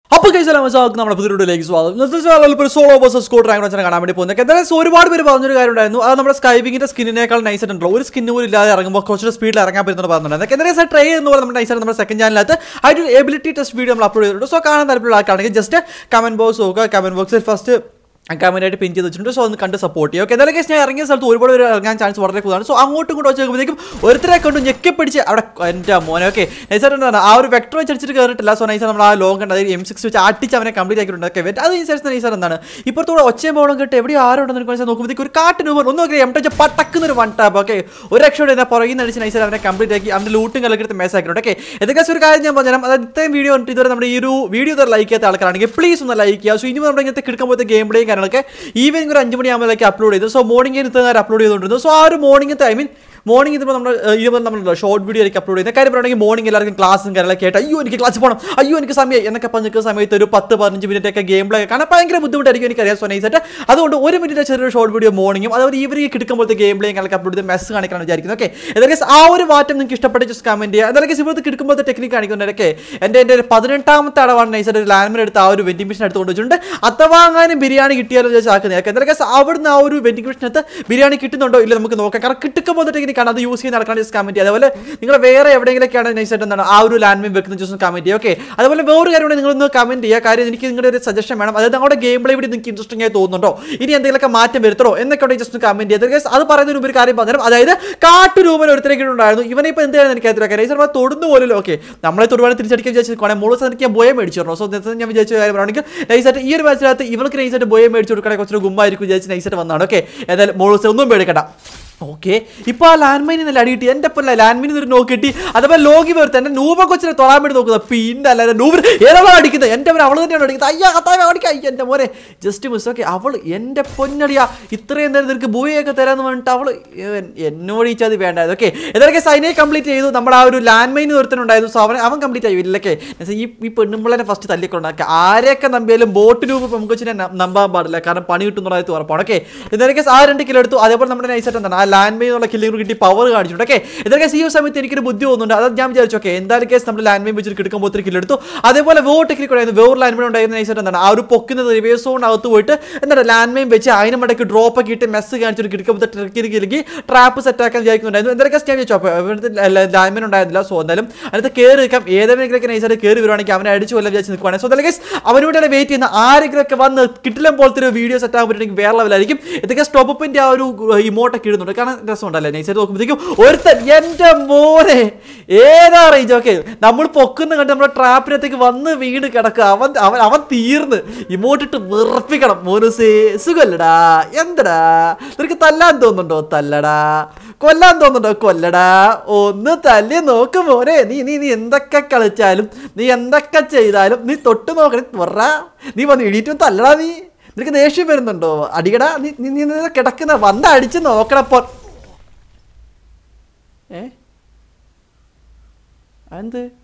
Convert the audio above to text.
അപ്പോൾ കഴിച്ചാലും നമ്മുടെ പുതിയ വീഡിയോയിലേക്ക് സ്വാഗതം ഇന്നത്തെ ചാനലിൽ ഇപ്പോൾ സോളോ ബസ് സ്കോർ റാങ്ക് വെച്ചാൽ കാണാൻ വേണ്ടി പോകുന്നത് എന്തായാലും ഒരുപാട് പേര് പറഞ്ഞൊരു കാര്യം ഉണ്ടായിരുന്നു അത് നമ്മുടെ സ്കൈവിങ്ങിന്റെ സ്കിന്നിനേക്കാൾ നൈസ് ആയിട്ടുണ്ടല്ലോ ഒരു സ്കിൻ പോലും ഇല്ലാതെ ഇറങ്ങുമ്പോൾ കുറച്ചുകൂടെ സ്പീഡിൽ ഇറങ്ങാൻ പറ്റുന്നത് പറഞ്ഞിട്ടുണ്ട് എന്തായാലും ട്രൈ ചെയ്യുന്ന പോലെ നമ്മുടെ നൈസ് നമ്മുടെ സെക്കൻഡ് ചാനലിനകത്ത് ആ ഒരു എബിലിറ്റി ടെസ്റ്റ് വീഡിയോ നമ്മൾ അപ്ലോഡ് ചെയ്തിട്ടുണ്ട് സോ കാണാൻ താല്പര്യമുള്ള ആൾക്കാണെങ്കിൽ ജസ്റ്റ് കമന്റ് ബോക്സ് നോക്കുക കമന്റ് ബോക്സിൽ ഫസ്റ്റ് കമന്റ് ആയിട്ട് പിൻ ചെയ്ത് വെച്ചിട്ടുണ്ട് സോ ഒന്ന് കണ്ട് സപ്പോർട്ട് ചെയ്യുക ഓക്കെ എന്തായാലും guys, ഞാൻ ഇറങ്ങിയ സ്ഥലത്ത് ഒരുപാട് പേര് ഇറങ്ങാൻ ചാൻസ് വളരെ കൂടുതലാണ് സോ അങ്ങോട്ടും ഇങ്ങോട്ടും വെച്ച് നോക്കുമ്പോഴേക്കും ഒരുത്തരെ കൊണ്ട് ഞെക്കിപ്പിടിച്ച് അവിടെ എൻ്റെ മോനെ ഓക്കെ നൈസായിട്ട് എന്താണ് ആ ഒരു വെക്ടർ വെച്ചടിച്ചിട്ട് കയറിയിട്ടില്ല സോ നൈസാർ നമ്മൾ ആ ലോങ് ഉണ്ട് അതായത് എം സിക്സ് വെച്ച് അടിച്ച് അവനെ കംപ്ലീറ്റ് ആക്കിയിട്ടുണ്ട് ഓക്കെ അത് അനുസരിച്ച് നൈസാർ എന്താണ് ഇപ്പുറത്തൂടെ ഒച്ചയും ബോളും കേട്ട് എവിടെ ആരും ഉണ്ടെന്ന് എനിക്ക് നോക്കുമ്പോഴത്തേക്ക് ഒരു കാട്ടിന് പോകും ഒന്ന് നോക്കി എം ടച്ച് പട്ടക്കുന്നൊരു വൺ ടാപ്പ് ഓക്കെ ഒരു രക്ഷയോടെ എന്നാ പുറകിൽ നിന്ന് അടിച്ച് നൈസാർ അവനെ കംപ്ലീറ്റ് ആക്കി അവൻ്റെ ലൂട്ടും കലക്കെടുത്ത് മെസ്സ് ആക്കിയിട്ടുണ്ട് ഓക്കെ ഇതൊക്കെ ഒരു കാര്യം ഞാൻ പറഞ്ഞുതരാം അതായത് ഇത്രയും വീഡിയോ കണ്ടിട്ട് ഇതുവരെ നമ്മുടെ ഈ ഒരു വീഡിയോ ഇതുവരെ ലൈക്ക് ചെയ്യാത്ത ആൾക്കാരാണെങ്കിൽ പ്ലീസ് ഒന്ന് ലൈക്ക് ചെയ്യുക സോ ഇനി നമ്മുടെ ഇങ്ങനത്തെ കിടക്കുമ്പോഴത്തെ ഗെയിം പ്ലേയും കാര്യങ്ങളൊക്കെ ഈവനിങ് ഒരു അഞ്ച് മണിയാകുമ്പോഴേക്ക് അപ്ലോഡ് ചെയ്തു സോ മോർണിംഗ് ഇന്നത്തെ നേരം അപ്ലോഡ് ചെയ്തുകൊണ്ടിരുന്നു സോ ആ ഒരു മോർണിംഗത്തെ ഐ മീൻ മോർണിംഗ് ഇതിപ്പോൾ നമ്മൾ ഇതുപോലെ നമ്മൾ ഷോർട്ട് വീഡിയോ ആയിരിക്കും അപ്ലോഡ് ചെയ്യുന്നത് കാര്യം പറയുകയാണെങ്കിൽ മോർണിംഗ് എല്ലാവർക്കും ക്ലാസ്സും കാര്യങ്ങളൊക്കെ ആയിട്ട് അയ്യോ എനിക്ക് ക്ലാസ് പോകണം അയ്യോ എനിക്ക് സമയം എന്നൊക്കെ പറഞ്ഞ് നിൽക്കുന്ന സമയത്ത് ഒരു പത്ത് പതിനഞ്ച് മിനിറ്റ് ഒക്കെ ഗെയിം പ്ലേ കാണാൻ ഭയങ്കര ബുദ്ധിമുട്ടായിരിക്കും എനിക്കറിയാം സോ നൈസായിട്ട് അതുകൊണ്ട് ഒരു മിനിറ്റ് ചെറിയൊരു ഷോർട്ട് വീഡിയോ മോർണിംഗും അതുപോലെ ഈവനിങ് കിടക്കുമ്പോഴത്തെ ഗെയിം പ്ലേയും കാര്യങ്ങളൊക്കെ അപ്ലോഡ് ചെയ്ത് മെസ്സ് കാണിക്കണം വിചാരിക്കുന്നു ഓക്കെ ഏതൊക്കെ ആ ഒരു മാറ്റം നിങ്ങൾക്ക് ഇഷ്ടപ്പെട്ട ജസ്റ്റ് കമന്റ് ചെയ്യുക എന്തൊക്കെ ഇപ്പോഴത്തെ കിടക്കുമ്പോഴത്തെ ടെക്നിക്ക് കാണിക്കുന്നതൊക്കെ എൻ്റെ എൻ്റെ പതിനെട്ടാമത്തെ അടവാണ് നൈസായിട്ട് ഒരു ലാൻഡ്മിൻ എടുത്ത് ആ ഒരു വെൻറ്റിംഗ് മെഷീൻ എടുത്ത് കൊണ്ടുവച്ചിട്ടുണ്ട് അഥവാ അങ്ങാനും ബിരിയാണി കിട്ടിയാലോ ചോദിച്ചാൽ ആക്കുന്നത് എന്തൊക്കെ അവിടുന്ന് ആ ഒരു വെൻറ്റിംഗ് മെഷീനകത്ത് ബിരിയാണി കിട്ടുന്നുണ്ടോ ഇല്ല നമുക്ക് നോക്കാം കാരണം കിട്ടുമ്പോൾ ടെക്നിക്കാണ് അത് യൂസ് ചെയ്ത് നടക്കാൻ ജസ്റ്റ് കമന്റ് ചെയ്യുക അതുപോലെ നിങ്ങൾ വേറെ എവിടെയെങ്കിലൊക്കെയാണ് നൈസായിട്ട് എന്താണ് ആ ഒരു ലാൻഡ് മൈൻ വെക്കുന്ന ജസ്റ്റ് കമന്റ് ചെയ്യുക ഓക്കെ അതുപോലെ വേറൊരു കാര്യം നിങ്ങളൊന്ന് കമന്റ് ചെയ്യുക കാര്യം എനിക്ക് നിങ്ങളുടെ ഒരു സജഷൻ വേണം അതായത് നമ്മുടെ ഗെയിം പ്ലേ ഇവിടെ നിങ്ങൾക്ക് ഇൻട്രസ്റ്റിംഗ് ആയി തോന്നുന്നുണ്ടോ ഇനി എന്തെങ്കിലുമൊക്കെ മാറ്റം വരുത്തണോ എന്നൊക്കെ ജസ്റ്റ് കമന്റ് ചെയ്ത് Guys, അത് പറയുന്നതിന് ഒരു കാര്യം പറഞ്ഞു അതായത് കാട്ടുരൂപൻ ഒരുത്തരേക്ക് ഉണ്ടായിരുന്നു ഇവനെ ഇപ്പോൾ എന്താണ് എനിക്ക് അറിയില്ല കാര്യം നൈസർ തൊടുന്നു പോലും ഓക്കെ നമ്മളെ തൊടുവാണ് തിരിച്ചടിക്കാൻ വിചാരിച്ചു മുഴുവൻ സ്ഥലത്ത് ഞാൻ ബോയെ മേടിച്ചു തരണം സോ ഞാൻ വിചാരിച്ച കാര്യം പറയുകയാണെങ്കിൽ നൈസായിട്ട് ഈ ഒരു മാച്ചിനകത്ത് ഇവർക്ക് നൈസായിട്ട് ബോയെ മേടിച്ചു കൊടുക്കണേ കുറച്ചൊരു ഗുമ്മായിരിക്കും വിചാരിച്ച് നൈസായിട്ട് വന്നതാണ് ഓക്കെ ഏതായാലും മുഴുവൻ ഒന്നും പേടിക്കണ്ട ഓക്കെ ഇപ്പൊ ആ ലാൻഡ് മൈനിൽ നല്ല അടി കിട്ടി എന്റെ പോലെ ലാൻഡ് മൈനിൽ ഒരു നോക്കി കിട്ടി അതേപോലെ ലോകി വേർത്ത് എന്റെ നൂപ കൊച്ചിനെ തൊടാൻ വേണ്ടി നോക്കുന്നത് പിന്നെ അല്ലാതെ നൂബ് ഏതാ അടിക്കുന്നത് എന്റെ മോനെ അവൾ തന്നെയാണ് അടിക്കുന്നത് അയ്യാ കത്തായ അടിക്കാം അയ്യ എന്റെ മോനെ ജസ്റ്റ് മിസ് ഓക്കെ അവൾ എന്റെ പൊന്നടിയാ ഇത്രയും നേരം നിനക്ക് ബൂയൊക്കെ തരാന്ന് പറഞ്ഞിട്ട് അവള് എൻ- എന്നോട് ഈ ചതി വേണ്ടായത് ഓക്കെ ഏതൊക്കെ സൈനെ കംപ്ലീറ്റ് ചെയ്തു നമ്മുടെ ആ ഒരു ലാൻഡ് മൈൻ ഒരുത്തനുണ്ടായിരുന്നു സോ അവൻ അവൻ കംപ്ലീറ്റ് ആയി ഇല്ലൊക്കെ ഈ ഈ പെണ്ണുമ്പിള്ളനെ ഫസ്റ്റ് തല്ലിക്കൊണ്ടാക്കുക ആരെയൊക്കെ നമ്പിയാലും ബോട്ട് രൂപ പെൺകൊച്ചിനെ ന- നമ്പാൻ പാടില്ല കാരണം പണി കിട്ടുന്നുള്ളത് ഉറപ്പാണ് ഓക്കെ ഇതൊക്കെ ആ രണ്ട് കിലോ എടുത്തു അതേപോലെ നമ്മുടെ നൈസായിട്ട് എന്താണ് ആ ലാൻഡ് മൈൻ എന്നുള്ള കില്ലിംഗ് കിട്ടി പവർ കാണിച്ചിട്ടുണ്ട് ഓക്കെ ഇതൊക്കെ ഈ ഒരു സമയത്ത് എനിക്കൊരു ബുദ്ധി തോന്നുന്നുണ്ട് അത് ഞാൻ വിചാരിച്ചു ഓക്കെ എന്തായാലും കേസ് നമ്മൾ ലാൻഡ് മൈൻ വെച്ചിട്ട് കിടക്കുമ്പോൾ ഒത്തിരി കിലോ എടുത്തു അതേപോലെ വേറെ ടെക്നിക്ക് ഉണ്ടായിരുന്നു വേറെ ലാൻഡ് മൈൻ ഉണ്ടായിരുന്ന നൈസായിട്ട് എന്താണ് ആ ഒരു പൊക്കുന്നത് റിവേഴ്സ് സോൺ അകത്ത് പോയിട്ട് എന്താണ് ലാൻഡ് മൈൻ വെച്ച് അതിന് മടക്ക് ഡ്രോപ്പ് ഒക്കെ ഇട്ട് മെസ്സ് കാണിച്ചിട്ട് കിടക്കുമ്പോൾ ട്രിക്കി കിലുക്കി ട്രാപ്പ് സെറ്റ് ആക്കാൻ വിചാരിക്കുന്നുണ്ടായിരുന്നു എന്തൊക്കെ ഞാൻ വിചാരിച്ചു അപ്പോൾ ഇവിടുത്തെ ലാൻഡ് മൈൻ ഉണ്ടായിരുന്നില്ല സോ എന്തായാലും അതിനകത്ത് കയറി നിൽക്കാം ഏതെങ്കിലുമൊക്കെ നൈസായിട്ട് കയറി വരുവാണെങ്കിൽ അവനെ അടിച്ചു കൊല്ലം വിചാരിച്ച് നിൽക്കുവാണെങ്കിൽ സോ എന്തായാലും അവനോടാണ് വെയിറ്റ് ചെയ്യുന്ന ആരെങ്കിലുമൊക്കെ വന്ന് കിട്ടിലും പോലത്തെ ഒരു വീഡിയോ സെറ്റ് ആകാൻ പറ്റുമെങ്കിൽ വേറെ ലെവലായിരിക്കും ഇതൊക്കെ സ്റ്റോപ്പിന്റെ ആ ഒരു ഇമോട്ടൊക്കെ ഇടുന്നുണ്ട് കാരണം രസമുണ്ടല്ലേ നൈസായിട്ട് നോക്കുമ്പോഴത്തേക്കും ഒരുത്തൻ എൻ്റെ മോനെ ഏതാ റേഞ്ച് ഓക്കെ നമ്മൾ പൊക്കുന്ന കണ്ട് നമ്മുടെ ട്രാപ്പിനകത്തേക്ക് വന്ന് വീട് കിടക്കുക അവൻ അവൻ അവൻ തീർന്ന് ഇമോട്ടിട്ട് വെറുപ്പിക്കണം മോനുസേ സുഖല്ലടാ എന്തടാ നിനക്ക് തല്ലാൻ തോന്നുന്നുണ്ടോ തല്ലടാ കൊല്ലാൻ തോന്നുന്നുണ്ടോ കൊല്ലടാ ഒന്ന് തല്ലി നോക്ക് മോനെ നീ നീ നീ എന്തൊക്കെ കളിച്ചാലും നീ എന്തൊക്കെ ചെയ്താലും നീ തൊട്ട് നോക്കണേ പറ നീ വന്ന് എണീറ്റും തല്ലടാ നീ നിനക്ക് ദേഷ്യം വരുന്നുണ്ടോ അടികടാ നീ നീ നീ നീ കിടക്കുന്ന വന്ന് അടിച്ച് നോക്കണപ്പോ ഏ എന്ത്